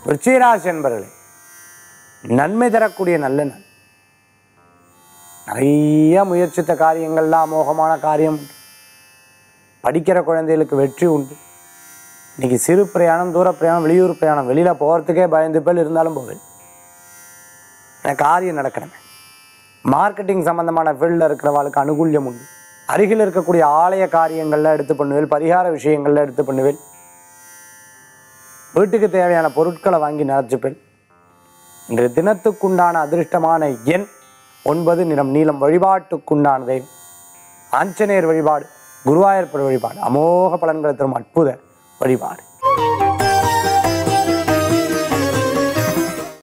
விருச்சிகராசி என்பர்களே நன்மை தரக்கூடிய நல்ல நாள் நிறைய முயற்சித்த காரியங்கள்லாம் அமோகமான காரியம் உண்டு படிக்கிற குழந்தைகளுக்கு வெற்றி உண்டு இன்னைக்கு சிறு பிரயாணம் தூர பிரயாணம் வெளியூர் பிரயாணம் வெளியில் போகிறதுக்கே பயந்து பேர் இருந்தாலும் போவேன் எனக்கு காரியம் நடக்கணுமே மார்க்கெட்டிங் சம்பந்தமான ஃபீல்டில் இருக்கிறவங்களுக்கு அனுகூல்யம் உண்டு அருகில் இருக்கக்கூடிய ஆலய காரியங்கள்ல எடுத்து பண்ணுவேன் பரிகார விஷயங்கள்ல எடுத்து பண்ணுவேன் வீட்டுக்கு தேவையான பொருட்களை வாங்கி நிறச்சிப்பேன் இன்றைய தினத்துக்குண்டான அதிர்ஷ்டமான எண் ஒன்பது நிறம் நீளம் வழிபாட்டுக்குண்டான தெய்வம் ஆஞ்சநேயர் வழிபாடு குருவாயூர்ப்பர் வழிபாடு அமோக பலன்களை தரும் அற்புத வழிபாடு